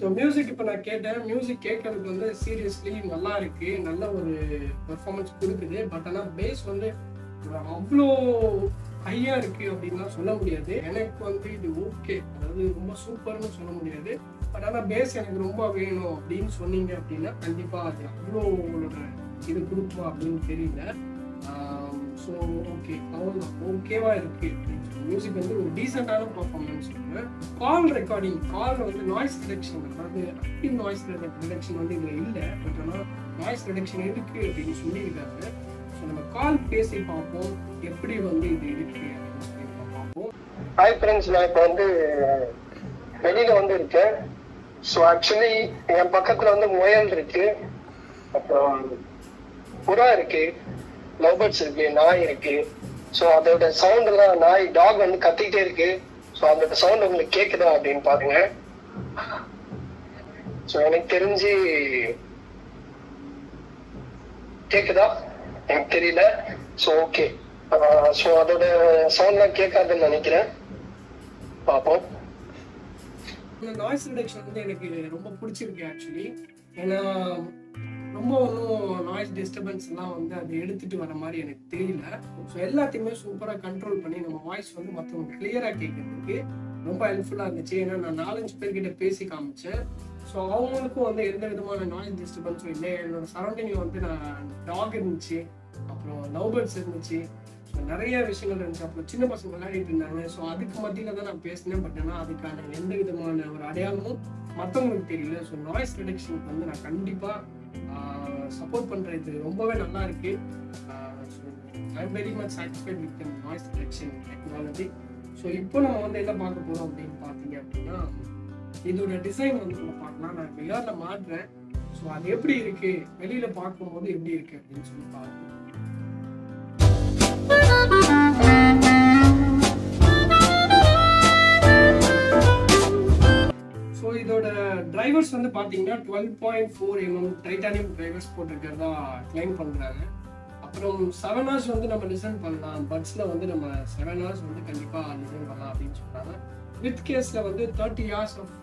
so music இப்போ நான் கேட்டேன் மியூசிக் கேட்கறதுக்கு வந்து சீரியஸ்லி நல்லா இருக்கு நல்ல ஒரு பெர்ஃபார்மன்ஸ் கொடுக்குது பட் ஆனால் பேஸ் வந்து அவ்வளோ ஹையா இருக்கு அப்படின்லாம் சொல்ல முடியாது எனக்கு வந்து இது ஓகே அதாவது ரொம்ப சூப்பர்னு சொல்ல முடியாது பட் ஆனால் பேஸ் எனக்கு ரொம்ப வேணும் அப்படின்னு சொன்னீங்க அப்படின்னா கண்டிப்பாக அது அவ்வளோ உங்களோட இது கொடுக்குமா அப்படின்னு தெரியல ஸோ ஓகே அவ்வளோதான் ஓகேவா இருக்கு மியூசிக் வந்து ஒரு டீசெண்டான பர்ஃபார்மன்ஸ் கால் ரெக்கார்டிங் கால் வந்து நாய்ஸ் ரிடக்ஷன் அதாவது ஆக்டிவ் நாய்ஸ் ரிடக்ஷன் வந்து இதில் இல்லை பட் ஆனால் நாய்ஸ் ரிடக்ஷன் இருக்கு அப்படின்னு சொல்லியிருக்காங்க ஸோ நம்ம கால் பேசி பார்ப்போம் எப்படி வந்து இது இருக்கு அப்படின்னு சொல்லி நம்ம பார்ப்போம் ஹாய் ஃப்ரெண்ட்ஸ் நான் இப்போ வந்து வெளியில வந்து இருக்கேன் ஸோ ஆக்சுவலி என் பக்கத்துல வந்து முயல் இருக்கு அப்புறம் புறா இருக்கு லவ் பேர்ட்ஸ் இருக்கு நாய் இருக்கு ஸோ அதோட சவுண்ட் எல்லாம் நாய் டாக் வந்து கத்திக்கிட்டே இருக்கு ஸோ அதோட சவுண்ட் உங்களுக்கு கேக்குதா அப்படின்னு பாருங்க ஸோ எனக்கு தெரிஞ்சு கேக்குதா எனக்கு தெரியல ஸோ ஓகே ஸோ அதோட சவுண்ட்லாம் கேட்காதுன்னு நினைக்கிறேன் பார்ப்போம் இந்த நாய்ஸ் ரிடக்ஷன் வந்து எனக்கு ரொம்ப பிடிச்சிருக்கு ஆக்சுவலி ஏன்னா ரொம்ப ஒன்றும் நாய்ஸ் டிஸ்டர்பன்ஸ் எல்லாம் வந்து அது எடுத்துட்டு வர மாதிரி எனக்கு தெரியல ஸோ எல்லாத்தையுமே சூப்பராக கண்ட்ரோல் பண்ணி நம்ம வாய்ஸ் வந்து மற்றவங்க கிளியராக கேட்கறதுக்கு ரொம்ப ஹெல்ப்ஃபுல்லாக இருந்துச்சு ஏன்னா நான் நாலஞ்சு பேர்கிட்ட பேசி காமிச்சேன் ஸோ அவங்களுக்கும் வந்து எந்த விதமான நாய்ஸ் டிஸ்டர்பன்ஸும் இல்லை என்னோட சரௌண்டிங்கில் வந்து நான் டாக் இருந்துச்சு அப்புறம் லவ் பேர்ட்ஸ் இருந்துச்சு ஸோ நிறைய விஷயங்கள் இருந்துச்சு அப்புறம் சின்ன பசங்க விளையாடிட்டு இருந்தாங்க ஸோ அதுக்கு மத்தியில தான் நான் பேசினேன் பட் ஆனால் அதுக்கான எந்த விதமான ஒரு அடையாளமும் மற்றவங்களுக்கு தெரியல ஸோ நாய்ஸ் ரிடக்ஷனுக்கு வந்து நான் கண்டிப்பாக சப்போர்ட் பண்ணுறேன் இது ரொம்பவே நல்லா இருக்கு I am very much satisfied with noise reduction technology so இப்போ நம்ம வந்து என்ன பார்க்க போகிறோம் அப்படின்னு பார்த்தீங்க அப்படின்னா இதோட டிசைன் வந்து நம்ம பார்க்கலாம் நான் இப்போ ஏரில் மாட்டுறேன் ஸோ அது எப்படி இருக்கு வெளியில பார்க்கும்போது எப்படி இருக்கு அப்படின்னு சொல்லி பார்க்கணும் ஸோ இதோட டிரைவர்ஸ் வந்து பார்த்தீங்கன்னா twelve point four mm titanium drivers போட்டிருக்கிறதா கிளைம் பண்ணுறாங்க அப்புறம் செவன் ஹவர்ஸ் வந்து நம்ம லிசன் பண்ணலாம் பட்ஸில் வந்து நம்ம செவன் ஹவர்ஸ் வந்து கண்டிப்பாக லிசன் பண்ணலாம் அப்படின்னு சொல்கிறாங்க வித் கேஸில் வந்து தேர்ட்டி ஹவர்ஸ் ஆஃப்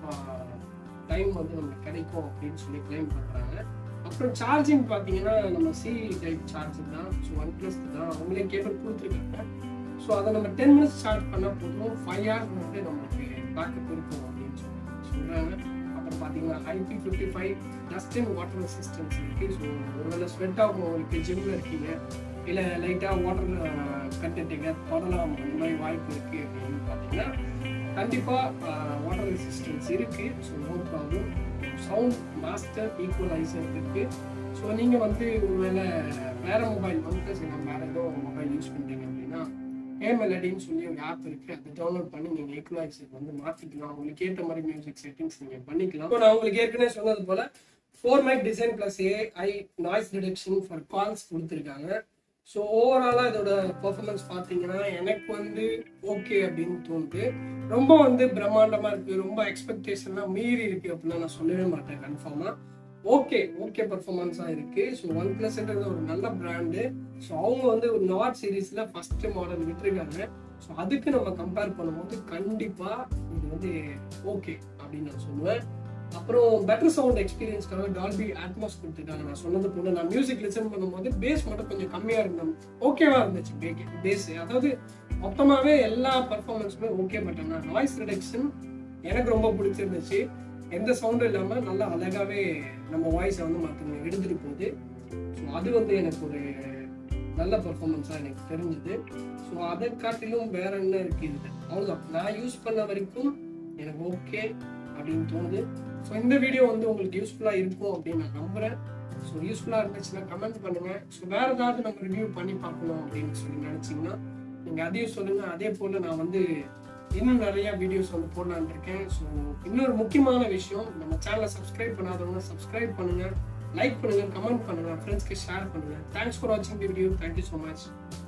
டைம் வந்து நமக்கு கிடைக்கும் அப்படின்னு சொல்லி கிளைம் பண்ணுறாங்க அப்புறம் சார்ஜிங் பார்த்தீங்கன்னா நம்ம சி டைப் சார்ஜர் தான் ஸோ ஒன் ப்ளஸ் தான் அவங்களே கேபிள் கொடுத்துருக்காங்க ஸோ அதை நம்ம டென் மினிட்ஸ் சார்ஜ் பண்ணால் போதும் ஃபைவ் ஹவர்ஸ் வந்து நம்மளுக்கு பேக்கப் இருக்கும் அப்படின்னு சொல்லி சொல்கிறாங்க அப்புறம் பார்த்தீங்கன்னா IP fifty five dust and water resistance இருக்குது ஸோ ஒருவேளை ஸ்வெட் ஆகும் உங்களுக்கு ஜிம்மில் இருக்கீங்க இல்லை லைட்டாக வாட்டர் கட்டுட்டீங்க தொடலாம் அந்த மாதிரி வாய்ப்பு இருக்குது அப்படின்னு பார்த்தீங்கன்னா கண்டிப்பாக வாட்டர் ரெசிஸ்டன்ஸ் இருக்குது so no problem sound master equaliser இருக்குது ஸோ நீங்கள் வந்து ஒருவேளை வேறு மொபைல் ஒன் ப்ளஸ் இல்லை வேறு ஏதோ மொபைல் யூஸ் பண்ணுறீங்க அப்படின்னா ஏமெலடின்னு சொல்லி ஒரு ஆப் இருக்குது அதை டவுன்லோட் பண்ணி நீங்கள் ஈக்குவலைசர் வந்து மாற்றிக்கலாம் உங்களுக்கு ஏற்ற மாதிரி மியூசிக் செட்டிங்ஸ் நீங்கள் பண்ணிக்கலாம் இப்போ நான் உங்களுக்கு ஏற்கனவே சொன்னது போல் four mic design plus AI noise reduction for calls கொடுத்துருக்காங்க ஸோ ஓவராலாக இதோட பர்ஃபார்மன்ஸ் பார்த்தீங்கன்னா எனக்கு வந்து ஓகே அப்படின்னு தோணுது ரொம்ப வந்து பிரம்மாண்டமாக இருக்குது ரொம்ப எக்ஸ்பெக்டேஷன்லாம் மீறி இருக்குது அப்படிலாம் நான் சொல்லவே மாட்டேன் கன்ஃபார்மாக ஓகே ஓகே பர்ஃபார்மன்ஸாக இருக்குது ஸோ ஒன் ப்ளஸ்ன்றது ஒரு நல்ல பிராண்டு ஸோ அவங்க வந்து ஒரு நாட் சீரீஸில் ஃபர்ஸ்ட் மாடல் விட்டுருக்காங்க ஸோ அதுக்கு நம்ம கம்பேர் பண்ணும்போது கண்டிப்பாக இது வந்து ஓகே அப்படின்னு நான் சொல்லுவேன் அப்புறம் பெட்டர் சவுண்ட் எக்ஸ்பீரியன்ஸ்க்காக டால்பி அட்மாஸ் கொடுத்துருக்காங்க நான் சொன்னது போல நான் மியூசிக் லிசன் பண்ணும்போது பேஸ் மட்டும் கொஞ்சம் கம்மியாக இருந்தோம் ஓகேவா இருந்துச்சு பேஸ் அதாவது மொத்தமாகவே எல்லா பர்ஃபார்மன்ஸுமே ஓகே பட் ஆனால் நாய்ஸ் ரிடக்ஷன் எனக்கு ரொம்ப பிடிச்சிருந்துச்சு எந்த சவுண்டும் இல்லாமல் நல்லா அழகாகவே நம்ம வாய்ஸை வந்து மற்றவங்க எடுத்துகிட்டு போகுது ஸோ அது வந்து எனக்கு ஒரு நல்ல பர்ஃபார்மன்ஸாக எனக்கு தெரிஞ்சுது ஸோ அதை காட்டிலும் வேற என்ன இருக்கு இது அவ்வளோதான் நான் யூஸ் பண்ண வரைக்கும் எனக்கு ஓகே அப்படின்னு தோணுது ஸோ இந்த வீடியோ வந்து உங்களுக்கு யூஸ்ஃபுல்லாக இருக்கும் அப்படின்னு நான் நம்புகிறேன் ஸோ யூஸ்ஃபுல்லாக இருந்துச்சுன்னா கமெண்ட் பண்ணுங்க ஸோ வேற ஏதாவது நம்ம ரிவ்யூ பண்ணி பார்க்கணும் அப்படின்னு சொல்லி நினச்சிங்கன்னா நீங்கள் அதையும் சொல்லுங்க அதே போல் நான் வந்து இன்னும் நிறைய வீடியோஸ் வந்து போடலான்னு இருக்கேன் ஸோ இன்னொரு முக்கியமான விஷயம் நம்ம சேனலை சப்ஸ்கிரைப் பண்ணாதவங்க சப்ஸ்கிரைப் பண்ணுங்க லைக் பண்ணுங்க கமெண்ட் பண்ணுங்க ஃப்ரெண்ட்ஸ்க்கு ஷேர் பண்ணுங்க தேங்க்ஸ் ஃபார் வாட்சிங் the video thank you so much